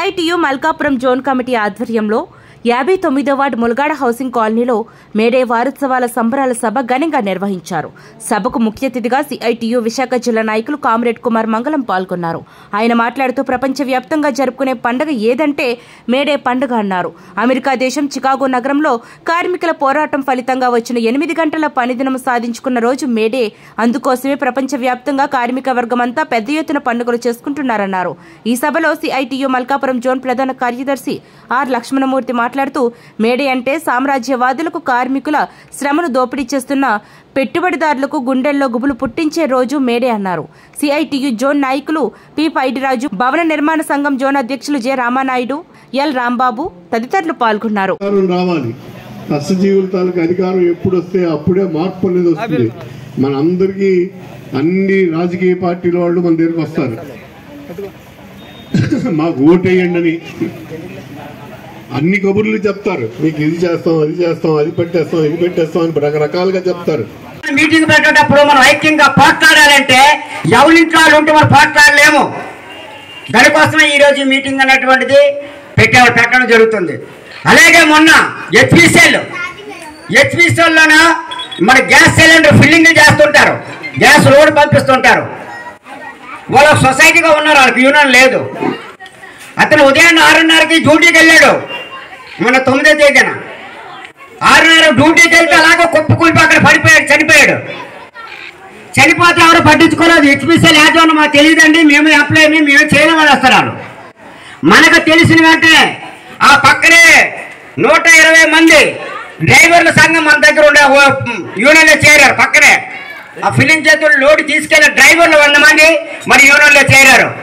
CITU Malkapuram zone committee ఆధ్వర్యంలో యాభై తొమ్మిదో వార్డు ములగాడ హౌసింగ్ కాలనీలో మేడే వారోత్సవాల సంబరాల సభ ఘనంగా నిర్వహించారు సభకు ముఖ్య అతిథిగా సిఐటియు విశాఖ జిల్లా నాయకులు కామ్రేడ్ కుమార్ మంగళం పాల్గొన్నారు ఆయన మాట్లాడుతూ ప్రపంచవ్యాప్తంగా జరుపుకునే పండుగ ఏదంటే మేడే పండుగ అన్నారు అమెరికా దేశం చికాగో నగరంలో కార్మికుల పోరాటం ఫలితంగా వచ్చిన ఎనిమిది గంటల పనిదినం సాధించుకున్న రోజు మేడే అందుకోసమే ప్రపంచవ్యాప్తంగా కార్మిక వర్గం అంతా పెద్ద ఎత్తున పండుగలు చేసుకుంటున్నారన్నారు ఈ సభలో సిఐటియు మల్కాపురం జోన్ ప్రధాన కార్యదర్శి ఆర్ లక్ష్మణమూర్తి మాట్లాడుతూ మేడే అంటే సామ్రాజ్యవాదులకు కార్మికుల శ్రమను దోపిడీ చేస్తున్న పెట్టుబడిదారులకు గుండెల్లో గుబులు పుట్టించే రోజు మేడే అన్నారు సిఐటియు జోన్ నాయకులు పి పైడిరాజు భవన నిర్మాణ సంఘం జోన్ అధ్యక్షులు జె రామానాయుడు ఎల్ రాంబాబు తదితరులు పాల్గొన్నారు అధికారం రావాలి కష్టజీవుల తాలూకు అధికారం ఎప్పుడు వస్తే అప్పుడే మార్పు అనేది వస్తుంది మన అందరికీ అన్ని రాజకీయ పార్టీల వాళ్ళు మన దగ్గరికి వస్తారు మాకు ఓటేయండి అని అన్ని కబుర్లు చెప్తారు మీకు ఇది చేస్తాం అది చేస్తాం అది పెట్టేస్తాం ఇది పెట్టేస్తాం అని రకరకాలుగా చెప్తారు మీటింగ్ పెట్టేటప్పుడు మనం ఐక్యంగా పోట్లాడాలంటే ఎవరింట్లో వాళ్ళు ఉంటే మనం పోట్లాడలేము దానికోసమే ఈ రోజు ఈ మీటింగ్ అనేటువంటిది పెట్టే పెట్టడం జరుగుతుంది అలాగే మొన్న హెచ్పిసిఎల్ హెచ్పిసిఎల్లోన మన గ్యాస్ సిలిండర్ ఫిల్లింగ్ చేస్తుంటారు గ్యాస్ లోడ్ పంపిస్తుంటారు వాళ్ళ సొసైటీగా ఉన్నారు వాళ్ళకి యూనియన్ లేదు అతను ఉదయం ఆరున్నరకి డ్యూటీకి వెళ్ళాడు మన తొమ్మిదో తేదీన ఆరున్నర డ్యూటీకి వెళ్తే అలాగే కుప్ప కులిపి అక్కడ పడిపోయాడు చనిపోయాడు చనిపోతే ఎవరు పట్టించుకోలేదు హెచ్పిసిఎల్ యాజమాన్యం మాకు తెలియదండి మేము అప్లై మేము చేయడం వాళ్ళు వస్తారు వాళ్ళు. మనకు తెలిసిన వెంటనే ఆ పక్కనే నూట ఇరవై మంది డ్రైవర్ల సంఘం మన దగ్గర ఉండే యూనియన్లో చేరారు పక్కనే ఆ ఫిలింగ్ చేతులు లోడ్ తీసుకెళ్లే డ్రైవర్లు వంద మంది మన యూనియన్లో చేరారు